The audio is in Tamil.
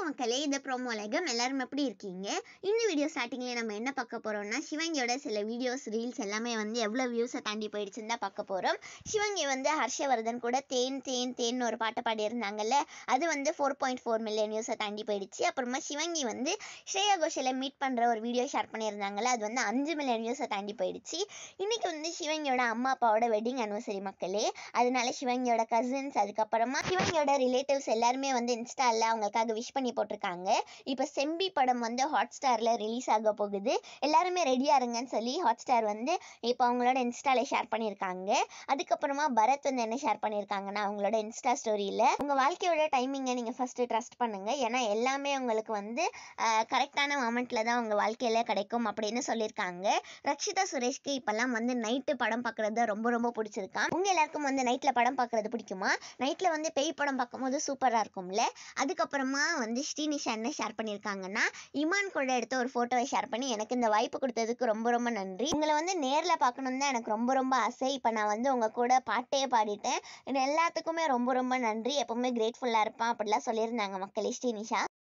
மக்களே இது ப்ரோமோ உலகம் எல்லாரும் எப்படி இருக்கீங்க இந்த வீடியோ ஸ்டார்டிங்லேயே நம்ம என்ன பார்க்க போகிறோம்னா சிவங்கியோட சில வீடியோஸ் ரீல்ஸ் எல்லாமே வந்து எவ்வளோ வியூஸை தாண்டி போயிடுச்சுன்னு தான் பார்க்க போகிறோம் சிவங்கி வந்து ஹர்ஷவர்தன் கூட தேன் தேன் தேன் ஒரு பாட்டை பாடியிருந்தாங்கல்ல அது வந்து ஃபோர் பாயிண்ட் ஃபோர் மில்லியன் வியூஸை தாண்டி போயிடுச்சு அப்புறமா சிவங்கி வந்து ஸ்ரேயா கோஷலை மீட் பண்ணுற ஒரு வீடியோ ஷேர் பண்ணியிருந்தாங்கல்ல அது வந்து அஞ்சு மில்லியன் வியூஸை தாண்டி போயிடுச்சு இன்னைக்கு வந்து சிவங்கியோட அம்மா அப்பாவோட வெட்டிங் அனிவர்சரி மக்களே அதனால சிவங்கியோட கசின்ஸ் அதுக்கப்புறமா சிவங்கியோட ரிலேட்டிவ்ஸ் எல்லாருமே வந்து இன்ஸ்டால அவங்களுக்காக விஷ் பண்ணி போட்டிருக்காங்க இப்போ செம்பி படம் வந்து ஹாட் ஸ்டாரில் ரிலீஸ் ஆக போகுது எல்லாருமே ரெடியாக இருங்கன்னு சொல்லி ஹாட் ஸ்டார் வந்து இப்போ அவங்களோட இன்ஸ்டால ஷேர் பண்ணியிருக்காங்க அதுக்கப்புறமா பரத் வந்து என்ன ஷேர் பண்ணியிருக்காங்கன்னா அவங்களோட இன்ஸ்டா ஸ்டோரியில் உங்கள் வாழ்க்கையோட டைமிங்கை நீங்கள் ஃபஸ்ட்டு ட்ரஸ்ட் பண்ணுங்க ஏன்னா எல்லாமே உங்களுக்கு வந்து கரெக்டான மொமெண்ட்டில் தான் உங்கள் வாழ்க்கையில் கிடைக்கும் அப்படின்னு சொல்லியிருக்காங்க ரக்ஷிதா சுரேஷ்க்கு இப்போல்லாம் வந்து நைட்டு படம் பார்க்குறது ரொம்ப ரொம்ப பிடிச்சிருக்கான் உங்கள் எல்லாருக்கும் வந்து நைட்டில் படம் பார்க்குறது பிடிக்குமா நைட்டில் வந்து பேய் படம் பார்க்கும்போது சூப்பராக இருக்கும்ல அதுக்கப்புறமா வந்து ஸ்ரீனிஷா என்ன ஷேர் பண்ணியிருக்காங்கன்னா இமான் கூட எடுத்த ஒரு ஃபோட்டோவை ஷேர் பண்ணி எனக்கு இந்த வாய்ப்பு கொடுத்ததுக்கு ரொம்ப ரொம்ப நன்றி உங்களை வந்து நேரில் பார்க்கணும் தான் எனக்கு ரொம்ப ரொம்ப ஆசை இப்போ நான் வந்து உங்கள் கூட பாட்டே பாடிட்டேன் இது எல்லாத்துக்குமே ரொம்ப ரொம்ப நன்றி எப்பவுமே கிரேட்ஃபுல்லாக இருப்பேன் அப்படிலாம் சொல்லியிருந்தாங்க மக்களே ஸ்ரீனிஷா